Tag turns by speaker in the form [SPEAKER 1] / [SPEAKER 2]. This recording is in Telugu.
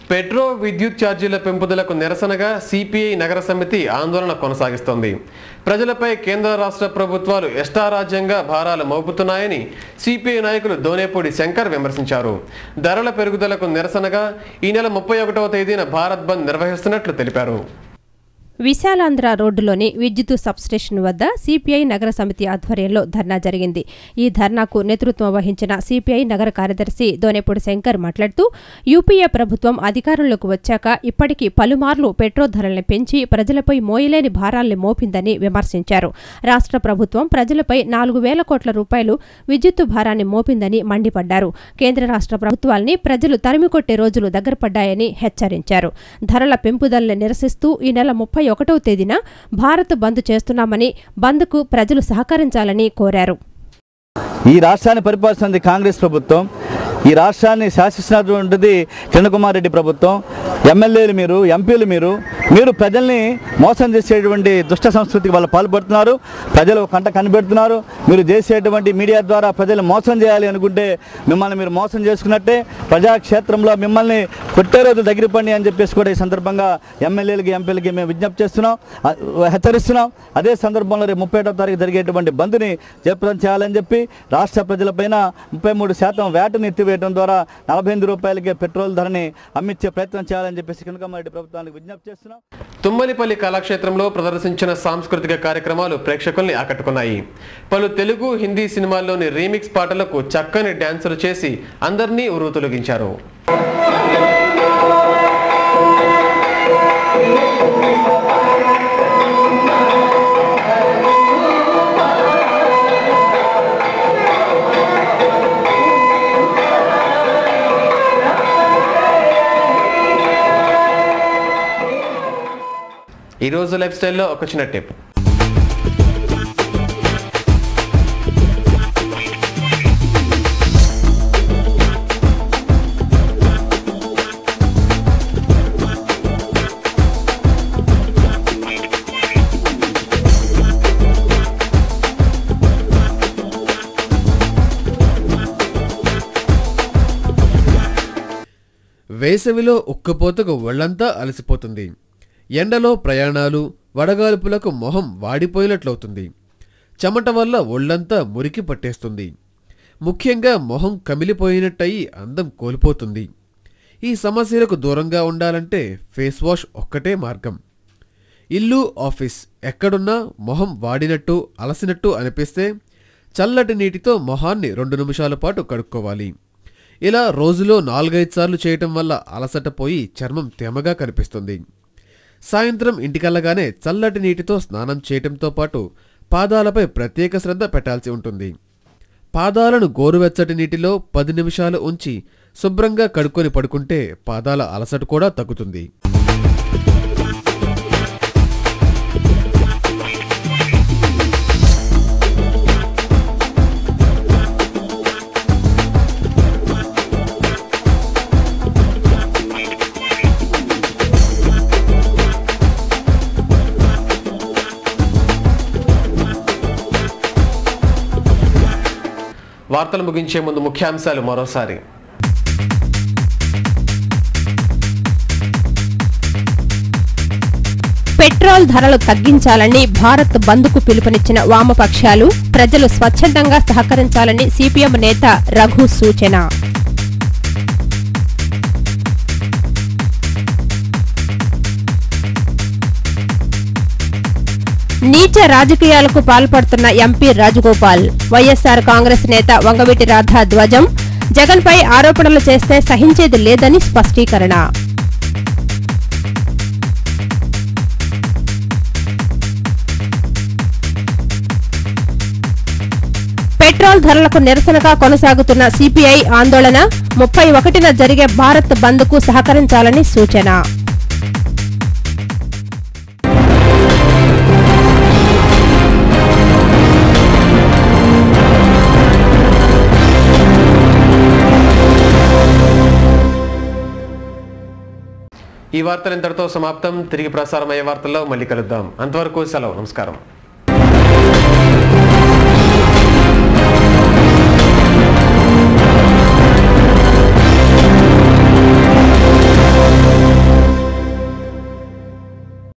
[SPEAKER 1] పెట్రో విద్యుత్ ఛార్జీల పెంపుదలకు నిరసనగా సిపిఐ నగర సమితి ఆందోళన కొనసాగిస్తోంది ప్రజలపై కేంద్ర రాష్ట్ర ప్రభుత్వాలు ఇష్టారాజ్యంగా భారాలు మోపుతున్నాయని సిపిఐ నాయకులు దోనేపూడి శంకర్ విమర్శించారు ధరల పెరుగుదలకు నిరసనగా ఈ నెల ముప్పై ఒకటవ తేదీన భారత్ బంద్ నిర్వహిస్తున్నట్లు తెలిపారు
[SPEAKER 2] విశాలాంధ్ర రోడ్డులోని విద్యుత్ సబ్స్టేషన్ వద్ద సిపిఐ నగర సమితి ఆధ్వర్యంలో ధర్నా జరిగింది ఈ ధర్నాకు నేతృత్వం వహించిన సిపిఐ నగర కార్యదర్శి దోనేపూడి శంకర్ మాట్లాడుతూ యూపీఏ ప్రభుత్వం అధికారంలోకి వచ్చాక ఇప్పటికీ పలుమార్లు పెట్రోల్ ధరల్ని పెంచి ప్రజలపై మోయలేని భారాల్ని మోపిందని విమర్శించారు రాష్ట్ర ప్రభుత్వం ప్రజలపై నాలుగు వేల కోట్ల రూపాయలు విద్యుత్తు భారాన్ని మోపిందని మండిపడ్డారు కేంద్ర రాష్ట్ర ప్రభుత్వాల్ని ప్రజలు తరిమికొట్టే రోజులు దగ్గరపడ్డాయని హెచ్చరించారు ధరల పెంపుదలని నిరసిస్తూ ఈ నెల ముప్పై ఒకటవ తేదీన భారత్ బంద్ చేస్తున్నామని బంద్కు ప్రజలు సహకరించాలని కోరారు
[SPEAKER 3] ఈ రాష్ట్రాన్ని పరిపాలిస్తున్నది కాంగ్రెస్ ప్రభుత్వం ఈ రాష్ట్రాన్ని శాసిస్తున్నటువంటిది కిరణ్ కుమార్ రెడ్డి ప్రభుత్వం ఎమ్మెల్యేలు మీరు ఎంపీలు మీరు మీరు ప్రజల్ని మోసం చేసేటువంటి దుష్ట సంస్కృతికి వాళ్ళు పాల్పడుతున్నారు ప్రజలు కంట కనిపెడుతున్నారు మీరు చేసేటువంటి మీడియా ద్వారా ప్రజలు మోసం చేయాలి అనుకుంటే మిమ్మల్ని మీరు మోసం చేసుకున్నట్టే ప్రజాక్షేత్రంలో మిమ్మల్ని కొట్టే రోజు దగ్గర పడి అని చెప్పేసి కూడా ఈ సందర్భంగా ఎమ్మెల్యేలకి ఎంపీలకి మేము విజ్ఞప్తి చేస్తున్నాం అ- హెచ్చరిస్తున్నాం అదే సందర్భంలో రేపు ముప్పై ఒకటో తారీఖు జరిగేటువంటి బంద్ని జయప్రదం చేయాలని చెప్పి రాష్ట్ర ప్రజలపైన ముప్పై మూడు శాతం వ్యాటుని ఎత్తివేయడం ద్వారా నలభై ఎనిమిది రూపాయలకే పెట్రోల్ ధరని అమ్మించే ప్రయత్నం చేయాలని చెప్పేసి కిరణకమారెడ్డి ప్రభుత్వానికి విజ్ఞప్తి చేస్తున్నాం
[SPEAKER 1] తుమ్మలిపల్లి కళాక్షేత్రంలో ప్రదర్శించిన సాంస్కృతిక కార్యక్రమాలు ప్రేక్షకుల్ని ఆకట్టుకున్నాయి పలు తెలుగు హిందీ సినిమాల్లోని రీమిక్స్ పాటలకు చక్కని డ్యాన్సులు చేసి అందరినీ ఉరువు తొలగించారు ఈ రోజు లైఫ్ స్టైల్లో ఒక చిన్న టిప్ వేసవిలో ఉక్కపోతకు ఒళ్ళంతా అలసిపోతుంది ఎండలో ప్రయాణాలు వడగాల్పులకు మొహం వాడిపోయినట్లవుతుంది చెమట వల్ల ఒళ్ళంతా మురికి పట్టేస్తుంది ముఖ్యంగా మొహం కమిలిపోయినట్టయి అందం కోల్పోతుంది ఈ సమస్యలకు దూరంగా ఉండాలంటే ఫేస్ వాష్ ఒక్కటే మార్గం ఇల్లు ఆఫీస్ ఎక్కడున్నా మొహం వాడినట్టు అలసినట్టు అనిపిస్తే చల్లటి నీటితో మొహాన్ని రెండు నిమిషాల పాటు కడుక్కోవాలి ఇలా రోజులో నాలుగైదు సార్లు చేయటం వల్ల అలసట పోయి చర్మం తేమగా కనిపిస్తుంది సాయంత్రం ఇంటికెళ్ళగానే చల్లటి నీటితో స్నానం చేయటంతో పాటు పాదాలపై ప్రత్యేక శ్రద్ధ పెట్టాల్సి ఉంటుంది పాదాలను గోరువెచ్చటి నీటిలో పది నిమిషాలు ఉంచి శుభ్రంగా కడుక్కొని పడుకుంటే పాదాల అలసట కూడా తగ్గుతుంది వార్తలు ముగించే ముందు ముఖ్యాంశాలు మరోసారి
[SPEAKER 2] పెట్రోల్ ధరలు తగ్గించాలని భారత్ బంద్కు పిలుపునిచ్చిన వామపక్షాలు ప్రజలు స్వచ్ఛందంగా సహకరించాలని సిపిఎం నేత రఘు సూచన నీచ రాజకీయాలకు పాల్పడుతున్న ఎంపీ రాజగోపాల్ వైఎస్సార్ కాంగ్రెస్ నేత వంగవీటి రాధా ధ్వజం జగన్పై ఆరోపణలు చేస్తే సహించేది లేదని స్పష్టీకరణ పెట్రోల్ ధరలకు నిరసనగా కొనసాగుతున్న సిపిఐ ఆందోళన ముప్పై ఒకటిన జరిగే భారత్ బంద్కు సహకరించాలని సూచన
[SPEAKER 1] ఈ వార్తలు ఇంతటితో సమాప్తం తిరిగి ప్రసారం అయ్యే వార్తల్లో మళ్ళీ కలుద్దాం అంతవరకు సెలవు నమస్కారం